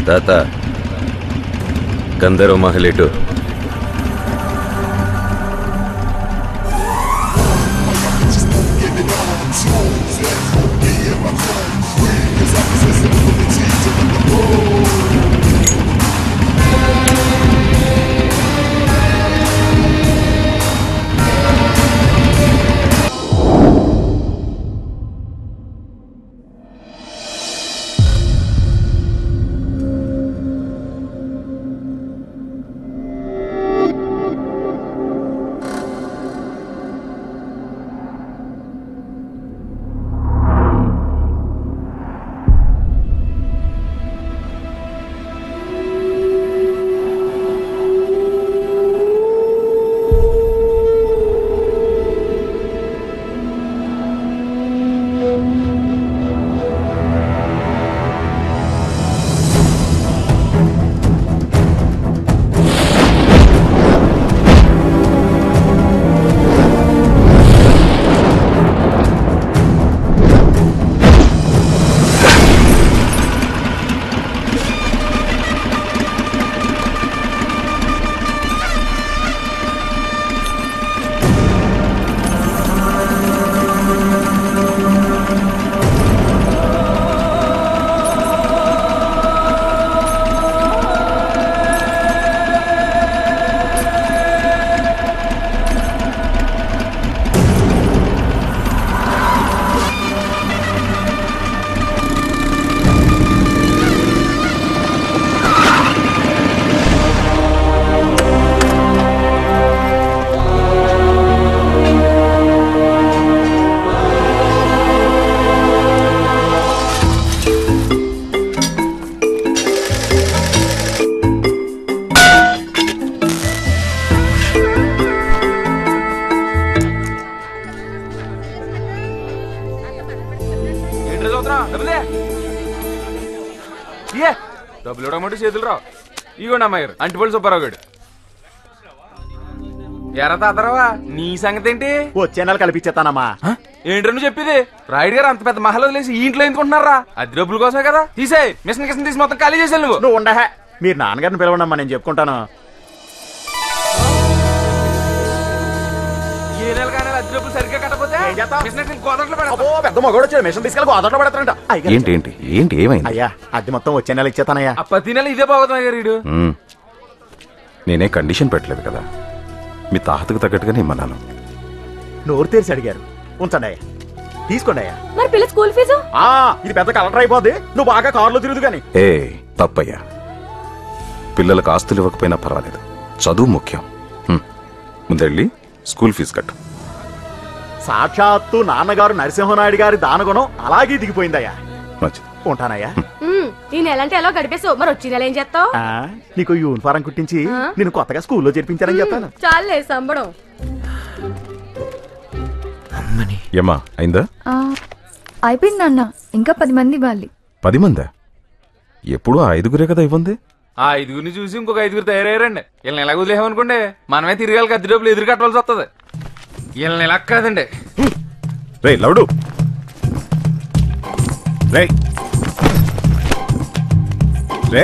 తాత గంధర్వ మహలిటు ఏంటి చదువుతున్నా డబ్బులే ఇయ్యే డబ్బులు ఇవ్వడమంటే చేతులు రావు ఇగోండి అమ్మాయి గారు అంటిపల్లి సుబ్బారావు గారు ఎరా తాతరావా నీ సంగతి ఏంటి వచ్చే నెల కల్పించేస్తానమ్మా ఏంటి నువ్వు చెప్పేది రాయుడు గారు అంత పెద్ద మహల్ వదిలేసి ఈ ఇంట్లో ఎందుకుంటున్నారా అది డబ్బుల కోసమే కదా తీసే మిషన్ కిషన్ తీసి మొత్తం ఖాళీ చేసాను నువ్వు నువ్వు ఉండహే మీరు నాన్నగారిని పిలవండమ్మా నేను చెప్పుకుంటాను ఏ నెల కానీ అద్దె డబ్బులు సరిగ్గా కట్టపోతే ఏం చేస్తావ్? మిషన్ కిషన్ కోదట్లో పెడతా అబ్బో పెద్ద మగోడు వచ్చాడు మిషన్ తీసుకెళ్ళి గోదాట్లో పెడతాడంట అయ్యగారు. ఏంటి ఏంటి ఏంటి ఏమైంది అయ్యా అద్దె మొత్తం వచ్చే నెల ఇచ్చేస్తానయ్యా ఆ ప్రతి నెల ఇదే బాగుతుంది గారు వీడు మ్మ్. నేనే కండిషన్ పెట్టలేదు కదా మీ తాహతకు తగ్గట్టుగానే ఇమ్మన్నాను నోరు తెరిచి అడిగారు ఉంచండి అయ్యా తీసుకోండి అయ్యా మరి పిల్ల స్కూల్ ఫీజు ఆ ఇది పెద్ద కలెక్టర్ అయిపోద్ది నువ్వు బాగా కారులో తిరుగుదు కానీ ఏ తప్పయ్యా పిల్లలకు ఆస్తులు ఇవ్వకపోయినా పర్వాలేదు చదువు ముఖ్యం హ్మ్. ముందెళ్ళి స్కూల్ ఫీజు కట్టు సాక్షాత్తు నాన్నగారు నరసింహనాయుడు గారి దానగుణం అలాగే దిగిపోయిందయ్యా మంచిది ఉంటానయ్యా ఉమ్, ఈ నెల అంటే ఎలా గడిపేసావు మరి వచ్చి నెల ఏం చేస్తావు ఆ, నీకు యూనిఫారం కుట్టించి నేను కొత్తగా స్కూల్లో చేర్పించానని చెప్తాను చాలే సంబడం ఏమ్మా అయిందా ఆ, అయిపోయింది అన్న ఇంకా పది మంది ఇవ్వాలి పది మందా ఎప్పుడు ఆ ఐదుగురే కదా ఇవ్వంది ఆ ఐదుగురిని చూసి ఇంకొక ఐదుగురు తయారయ్యారండి వీళ్ళని ఎలా వదిలేమనుకోండి మనమే తిరగాలి అద్దె డబ్బులు ఎదురు కట్టవలసి వస్తుంది వీళ్ళని ఎలా కాదండి రే లవుడు రే రే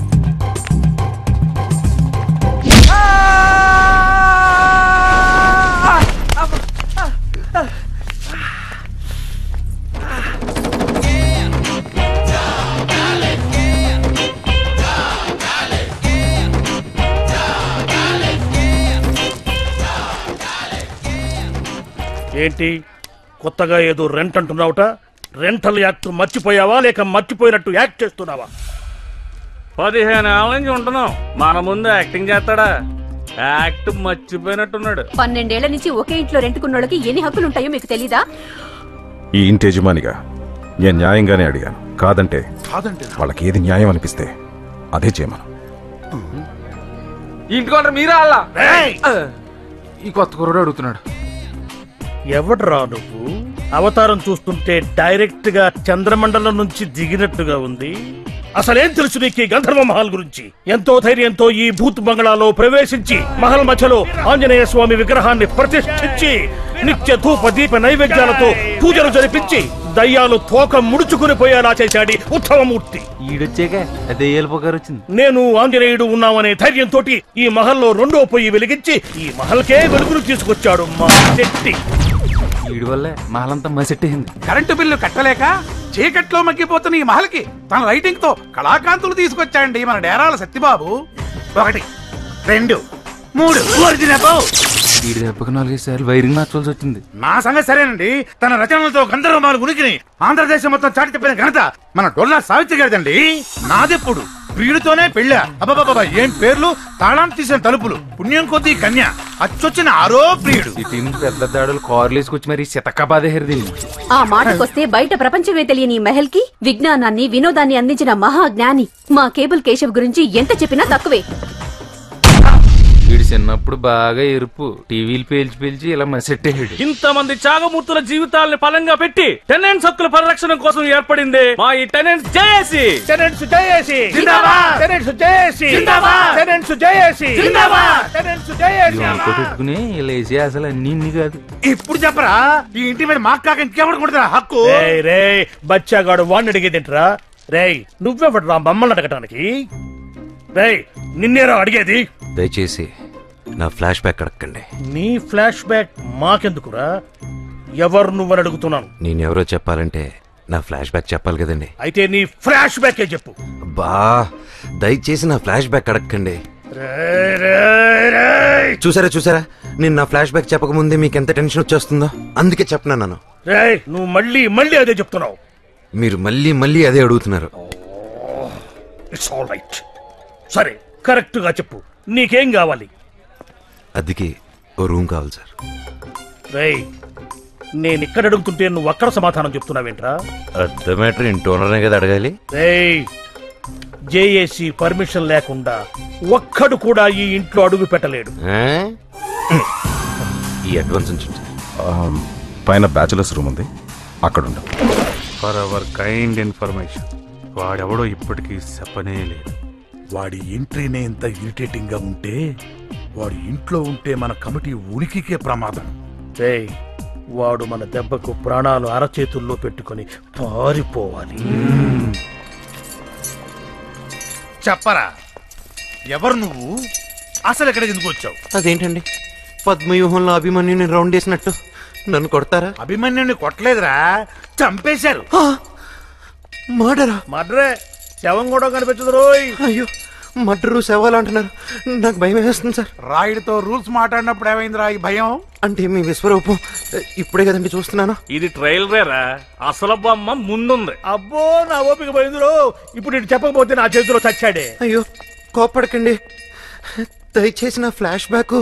ఏంటి కొత్తగా ఏదో రెంట్ అంటున్నావుట రెంటల్ యాక్ట్ మర్చిపోయావా లేక మర్చిపోయినట్టు యాక్ట్ చేస్తున్నావా పదిహేను ఏళ్ళ నుంచి ఉంటున్నాం మన ముందు యాక్టింగ్ చేస్తాడా యాక్ట్ మర్చిపోయినట్టున్నాడు పన్నెండేళ్ల నుంచి ఒకే ఇంట్లో రెంటుకున్నోళ్ళకి ఎన్ని హక్కులు ఉంటాయో మీకు తెలీదా ఈ ఇంటి యజమానిగా నేను న్యాయంగానే అడిగాను కాదంటే వాళ్ళకి ఏది న్యాయం అనిపిస్తే అదే చేయమను ఇంటి కొంటారు మీరే అల్లా ఈ కొత్త కుర్రోడు అడుగుతున్నాడు ఎవడ్రా నువ్వు అవతారం చూస్తుంటే డైరెక్ట్ గా చంద్రమండలం నుంచి దిగినట్టుగా ఉంది అసలేం తెలుసు నీకు ఈ గంధర్వ మహల్ గురించి ఎంతో ధైర్యంతో ఈ భూత్ బంగ్లాలో ప్రవేశించి మహల్ మధ్యలో ఆంజనేయ స్వామి విగ్రహాన్ని ప్రతిష్ఠించి నిత్య ధూప దీప నైవేద్యాలతో పూజలు జరిపించి దయ్యాలు తోక ముడుచుకుని పోయేలా చేశాడు ఈ ఉత్తమమూర్తి ఈడొచ్చాక అదే ఏలుపోగారు వచ్చింది నేను ఆంజనేయుడు ఉన్నామనే ధైర్యంతో ఈ మహల్లో రెండో పొయ్యి వెలిగించి ఈ మహల్కే వెలుగును తీసుకొచ్చాడు మా శెట్టి ఈడి వల్లే మహలంతా మసెట్టేసింది కరెంటు బిల్లు కట్టలేక చీకట్లో మగ్గిపోతున్న ఈ మహల్కి తన లైటింగ్ తో కళాకాంతులు తీసుకొచ్చాయండి మన డేరాల సత్యబాబు ఒకటి రెండు మూడు ఒరిజినల్ ఈడి దెబ్బకి నాలుగైదు సార్లు వైరింగ్ మార్చాల్సి వచ్చింది నా సంగతి సరేనండి తన రచనలతో గంధర్వమాలు ఉనికిని ఆంధ్రదేశం మొత్తం చాటి చెప్పిన ఘనత మన డొల్లా సావిత్రి గారిదండి నాదెప్పుడు ప్రియుడితోనే పెళ్ళ అబ్బబ్బబ్బ ఏం పేర్లు తాళం తీసిన తలుపులు పుణ్యం కొద్దీ కన్య అచ్చొచ్చిన ఆరో ప్రియుడు ఈ టీం పెద్ద దాడులు కార్లు వేసుకొచ్చి మరి శతక బాధేరు దీన్ని ఆ మాటకొస్తే బయట ప్రపంచమే తెలియని ఈ మహల్ కి విజ్ఞానాన్ని వినోదాన్ని అందించిన మహా జ్ఞాని మా కేబుల్ కేశవ్ గురించి ఎంత చెప్పినా తక్కువే వీడి చిన్నప్పుడు బాగా ఎరుపు టీవీలు పేల్చి పేల్చి ఇలా మసెట్టేసాడు ఇంతమంది త్యాగమూర్తుల జీవితాల్ని పలంగా పెట్టి టెనెంట్స్ హక్కుల పరిరక్షణ కోసం ఏర్పడింది మా ఈ టెనెంట్స్ జేఏసీ టెనెంట్స్ జయేసి జిందాబాద్! టెనెంట్స్ జయేసి జిందాబాద్! టెనెంట్స్ జయేసి జిందాబాద్! టెనెంట్స్ జయేసి వంక పెట్టుకుని ఇలా వేసి అసలు అన్ని ఇన్ని కాదు ఇప్పుడు చెప్పరా ఈ ఇంటి మీద మాకు కాక ఇంకెవరికి ఉంటుందా హక్కు రేయ్ రేయ్ బచ్చాగాడు వాడిని అడిగేదేంట్రా రేయ్ నువ్వెవడరా మమ్మల్ని అడగటానికి రేయ్ నిన్నేరా అడిగేది దయచేసి నా ఫ్లాష్ బ్యాక్ అడగండి నీ ఫ్లాష్ బ్యాక్ మాకెందుకురా ఎవరు నువ్వని అడుగుతున్నాను నేనెవరో చెప్పాలంటే నా ఫ్లాష్ బ్యాక్ చెప్పాలి కదండి అయితే నీ ఫ్లాష్ బ్యాకే చెప్పు బా దయచేసి నా ఫ్లాష్ బ్యాక్ అడగండి రేయ్, రేయ్, రేయ్. చూసారా చూసారా నేను నా ఫ్లాష్ బ్యాక్ చెప్పకముందే మీకు ఎంత టెన్షన్ వచ్చేస్తుందో అందుకే చెప్పినాను రేయ్ నువ్వు మళ్ళీ మళ్ళీ అదే చెప్తున్నావు మీరు మళ్ళీ మళ్ళీ అదే అడుగుతున్నారు ఇట్స్ ఆల్ రైట్ సరే కరెక్ట్ గా చెప్పు నీకేం కావాలి అద్దెకి ఓ రూమ్ కావాలి సార్ రేయ్ నేను ఇక్కడ అడుగుతుంటే నువ్వు అక్కడ సమాధానం చెప్తున్నావేంట్రా అర్థ మ్యాటర్ ఇంటి ఓనర్నే కదా అడగాలి రేయ్ జేఏసీ పర్మిషన్ లేకుండా ఒక్కడు కూడా ఈ ఇంట్లో అడుగు పెట్టలేడు ఆ? ఈ అడ్వాన్స్ ఉంచండి సార్. ఆ, పైన బ్యాచులర్స్ రూమ్ ఉంది అక్కడ ఉండు ఫర్ అవర్ కైండ్ ఇన్ఫర్మేషన్ వాడెవడో ఇప్పటికీ చెప్పనే లేదు వాడి ఎంట్రీనే ఇంత ఇరిటేటింగ్ గా ఉంటే వాడి ఇంట్లో ఉంటే మన కమిటీ ఉనికికే ప్రమాదం రేయ్ వాడు మన దెబ్బకు ప్రాణాలు అరచేతుల్లో పెట్టుకొని పారిపోవాలి చెప్పరా ఎవరు నువ్వు అసలు ఎక్కడికి ఎందుకు వచ్చావు అదేంటండి పద్మవ్యూహంలో అభిమన్యుని రౌండ్ చేసినట్టు నన్ను కొడతారా అభిమన్యుని కొట్టలేదురా చంపేశారు మర్డరా మడ్రే శవం కూడా కనిపించదు రోయ్ అయ్యో మర్డరు శవాలు అంటున్నారు నాకు భయం వేస్తుంది సార్ రాయుడితో రూల్స్ మాట్లాడినప్పుడు ఏమైందిరా ఈ భయం అంటే మీ విశ్వరూపం ఇప్పుడే కదండి చూస్తున్నాను ఇది ట్రైల్ రేరా అసలు బొమ్మ ముందుంది అబ్బో నా ఓపిక పోయిందిరో ఇప్పుడు ఇటు చెప్పకపోతే నా చేతిలో చచ్చాడే అయ్యో కోపడకండి దయచేసి నా ఫ్లాష్ బ్యాక్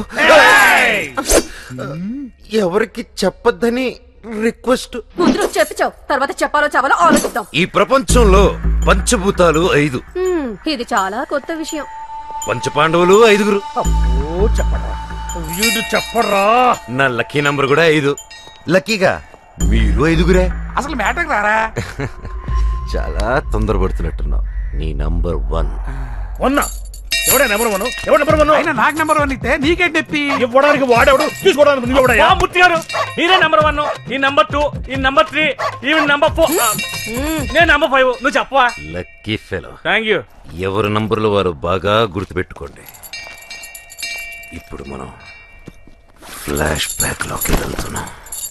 ఎవరికి చెప్పొద్దని రిక్వెస్ట్ ముందు చెప్పిచావు తర్వాత చెప్పాలో చావాలో ఆలోచిద్దాం ఈ ప్రపంచంలో పంచభూతాలు ఐదు హ్మ్, ఇది చాలా కొత్త విషయం పంచపాండవులు ఐదుగురు అబ్బో చెప్పరా వీడు చెప్పరా నా లక్కీ నంబర్ కూడా ఐదు లక్కీగా మీరు ఐదుగురే అసలు మ్యాటర్ రారా చాలా తొందరపడుతున్నట్టున్నావు నీ నంబర్ వన్ వన్నా ఎవడే నెంబర్ వన్ ఎవడు నెంబర్ వన్ అయినా నాకు నెంబర్ వన్ ఇస్తే నీకేం నొప్పి ఇవ్వడానికి వాడెవడు తీసుకోవడానికి నువ్వెవడయ్యా ఆ మూర్తి గారు మీరే నంబర్ వన్ ఈ నంబర్ టూ ఈ నంబర్ త్రీ ఈ నంబర్ ఫోర్ నేను నంబర్ ఫైవ్ నువ్వు చెప్పవా లక్కీ ఫెలో థ్యాంక్ యూ ఎవరి నంబర్లు వారు బాగా గుర్తుపెట్టుకోండి ఇప్పుడు మనం ఫ్లాష్ బ్యాక్ లోకి వెళ్తున్నాం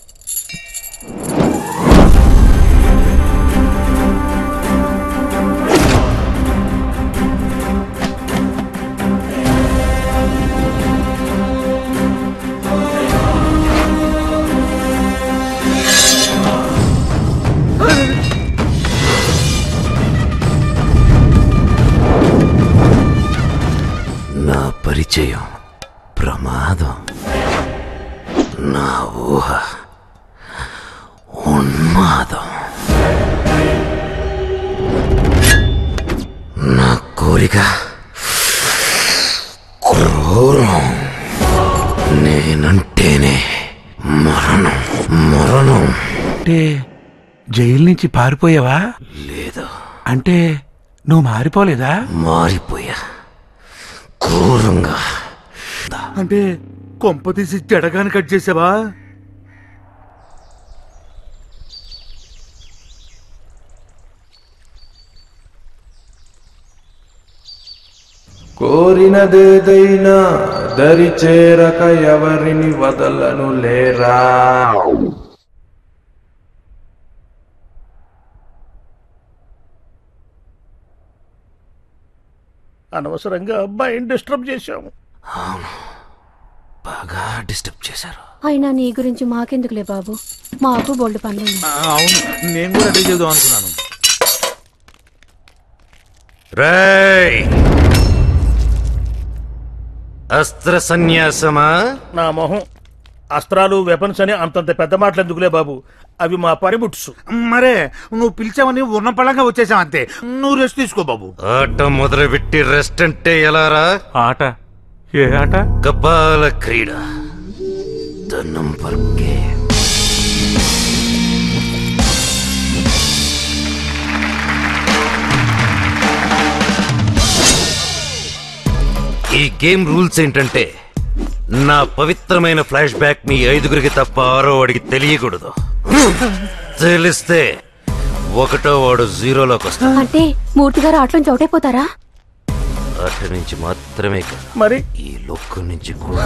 నా పరిచయం ప్రమాదం నా ఊహ ఉన్మాదం నా కోరిక క్రూరం నేనంటేనే మరణం మరణం అంటే జైలు నుంచి పారిపోయావా లేదు అంటే నువ్వు మారిపోలేదా మారిపోయా క్రూరంగా అంటే కొంప తీసి జడగాని కట్ చేసావా కోరినదేదైనా దరి చేరక ఎవరిని వదలను లేరా అనవసరంగా అబ్బాయిని డిస్టర్బ్ చేశాము బాగా డిస్టర్బ్ చేశారు అయినా నీ గురించి మాకెందుకులే బాబు మాకు బోల్డ్ పనులు అవును నేను కూడా అదే చేద్దాం అనుకున్నాను రేయ్ అస్త్ర సన్యాసమా నా మొహం అస్త్రాలు వెపన్స్ అని అంతంత పెద్ద మాటలు ఎందుకులే బాబు అవి మా పనిముట్సు మరే నువ్వు పిలిచావని ఉన్న పళ్ళంగా వచ్చేసావు అంతే నువ్వు రెస్ట్ తీసుకో బాబు ఆట మొదలుపెట్టి రెస్ట్ అంటే ఎలారా ఆట ఏ ఆట కపాల క్రీడ దన్నం పర్కే ఈ గేమ్ రూల్స్ ఏంటంటే నా పవిత్రమైన ఫ్లాష్ బ్యాక్ మీ ఐదుగురికి తప్ప ఆరో వాడికి తెలియకూడదు తెలిస్తే ఒకటో వాడు జీరోలోకి వస్తాడు అంటే మూర్తి గారు ఆటలోంచి అవుటైపోతారా అటు నుంచి మాత్రమే కాదు మరి ఈ లొక్కు నుంచి కూడా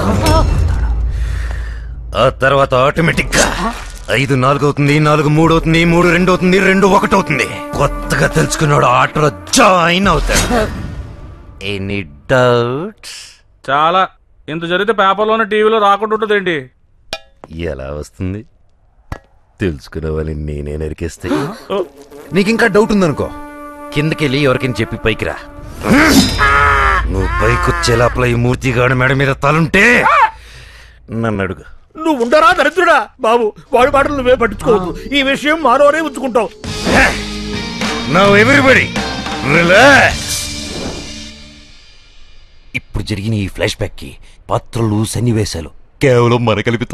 ఆ తర్వాత ఆటోమేటిక్ గా ఐదు నాలుగు అవుతుంది నాలుగు మూడు అవుతుంది మూడు రెండు అవుతుంది రెండు ఒకటి అవుతుంది కొత్తగా తెలుసుకున్నాడు ఆటలో జాయిన్ అవుతాడు ఎనీ డౌట్స్ చాలా ఇంత జరిగితే పేపర్లోనే టీవీలో రాకుండా ఉంటుందేంటి ఎలా వస్తుంది తెలుసుకునే వాళ్ళని నేనే నరికేస్తే నీకు ఇంకా డౌట్ ఉందనుకో కిందకెళ్ళి ఎవరికైనా చెప్పి పైకి రా నువ్వు పైకొచ్చే లోపల ఈ మూర్తిగాడు మెడ మీద తలుంటే నన్ను అడుగు నువ్వు ఉండరా దరిద్రుడా బాబు వాడి మాటలు నువ్వే పట్టించుకోవద్దు ఈ విషయం మానవరే ఉంచుకుంటావు నౌ ఎవ్రీబడి రిలాక్స్ ఇప్పుడు జరిగిన ఈ ఫ్లాష్ బ్యాక్ కి పాత్రలు సన్నివేశాలు కేవలం మన కలిపి